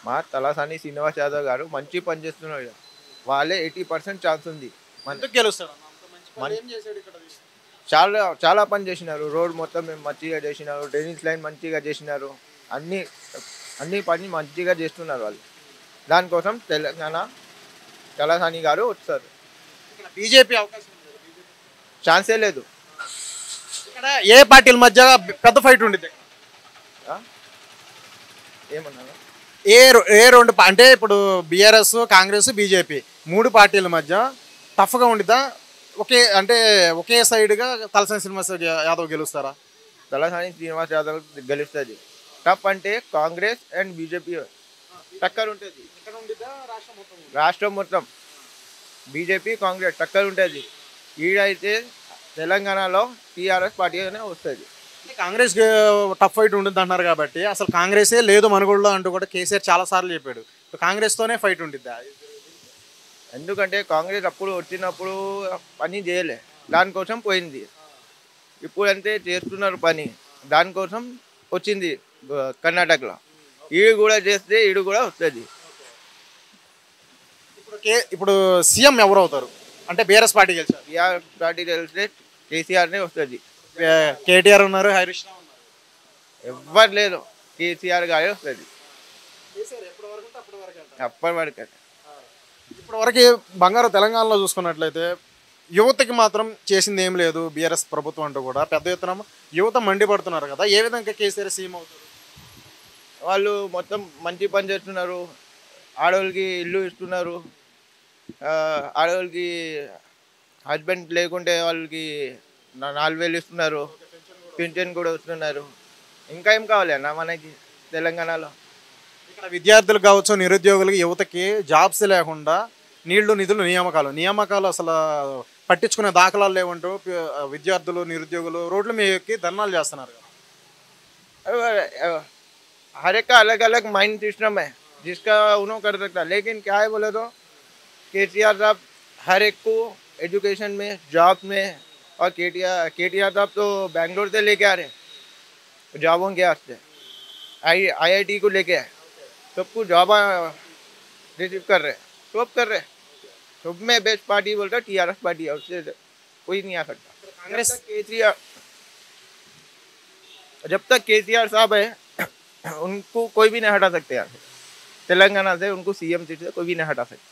మా తలసాని శ్రీనివాస్ యాదవ్ గారు మంచి పని చేస్తున్నారు వాళ్ళే ఎయిటీ పర్సెంట్ ఛాన్స్ ఉంది మన ఎందుకు గెలుస్తాడు అన్న? అంత మంచి పని ఏం చేశాడు ఇక్కడ చాలా చాలా పని చేసినారు రోడ్ మొత్తం మేము మంచిగా చేసినారు డ్రైనేజ్ లైన్ మంచిగా చేసినారు అన్ని అన్ని పని మంచిగా చేస్తున్నారు వాళ్ళు దానికోసం తెలంగాణ తలసాని గారు వస్తారు ఇక్కడ బీజేపీ అవకాశం ఉంది కదా, BJP. ఛాన్సే లేదు ఇక్కడ ఏ పార్టీల మధ్య పెద్ద ఫైట్ ఉండిద్ది ఆ? ఏమన్నా ఏ రొ- ఏ రెండు పా- అంటే ఇప్పుడు బీఆర్ఎస్ కాంగ్రెస్ బీజేపీ మూడు పార్టీల మధ్య టఫ్గా ఉండిద్దా ఒకే అంటే ఒకే సైడ్గా తలసాని శ్రీనివాస్ యాదవ్ గెలుస్తారా తలసాని శ్రీనివాస్ యాదవ్ గెలుస్తుంది టఫ్ అంటే కాంగ్రెస్ అండ్ బీజేపీ టక్కర్ ఉంటుంది రాష్ట్రం మొత్తం బీజేపీ కాంగ్రెస్ టక్కర్ ఉంటుంది ఈడైతే తెలంగాణలో టీఆర్ఎస్ పార్టీనే వస్తుంది అంటే కాంగ్రెస్ టఫ్ ఫైట్ ఉంటుంది అంటున్నారు కాబట్టి అసలు కాంగ్రెసే లేదు మనగోళ్ళలో అంటూ కూడా కేసీఆర్ చాలా సార్లు చెప్పాడు ఇప్పుడు కాంగ్రెస్తోనే ఫైట్ ఉండిద్దా ఎందుకంటే కాంగ్రెస్ అప్పుడు వచ్చినప్పుడు పని చేయలే దానికోసం పోయింది ఇప్పుడంతే చేస్తున్నారు పని దానికోసం వచ్చింది గ- కర్ణాటకలో ఈడు కూడా చేస్తే ఈడు కూడా వస్తుంది ఇప్పుడు కే ఇప్పుడు సీఎం ఎవరు అవుతారు అంటే బీఆర్ఎస్ పార్టీ గెలిచారు టీఆర్ పార్టీ తెలిస్తే కేసీఆర్నే వస్తుంది కేటీఆర్ ఉన్నారు హరీష్ రావు ఉన్నారు ఎవ్వరు లేదు కేసీఆర్ గారే వస్తుంది అప్పటి వరకు ఇప్పటి వరకు బంగారు తెలంగాణలో చూసుకున్నట్లయితే యువతకి మాత్రం చేసింది ఏం లేదు బీఆర్ఎస్ ప్రభుత్వం అంటూ కూడా పెద్ద ఎత్తున యువత మండిపడుతున్నారు కదా ఏ విధంగా కేసీఆర్ సీఎం అవుతారు వాళ్ళు మొత్తం మంచి పని చేస్తున్నారు ఆడవాళ్ళకి ఇల్లు ఇస్తున్నారు ఆ, ఆడవాళ్ళకి హస్బెండ్ లేకుంటే వాళ్ళకి నా- నాలుగు వేలు ఇస్తున్నారు పింఛన్ కూడా ఇస్తున్నారు ఇంకా ఏం కావాలి అన్న మనకి తెలంగాణలో ఇక్కడ విద్యార్థులకు కావచ్చు నిరుద్యోగులకి యువతకి జాబ్స్ లేకుండా నీళ్లు నిధులు నియామకాలు నియామకాలు అసలు పట్టించుకునే దాఖలాలు లేవంటూ పి- విద్యార్థులు నిరుద్యోగులు రోడ్ల మీద ఎక్కి ధర్నాలు చేస్తున్నారు కదా अब, अब, हर एक का अलग अलग माइंड सिस्टम है जिसका उन्होंने कर सकता है लेकिन क्या है बोले तो के सी आर साहब हर एक को एजुकेशन में जॉब में और K T R K T R साहब तो बैंगलोर से लेके आ रहे जॉबों के वास्ते आई आई आई टी को लेके आए सबको जॉब रिसीव कर रहे सब कर रहे सब में बेस्ट पार्टी बोलता टी आर एस पार्टी है उससे कोई नहीं आ सकता कांग्रेस के सी आर जब तक केसीआर साहब है उनको कोई भी नहीं हटा सकते यहाँ से तेलंगाना से उनको सीएम सीट से कोई भी नहीं हटा सकता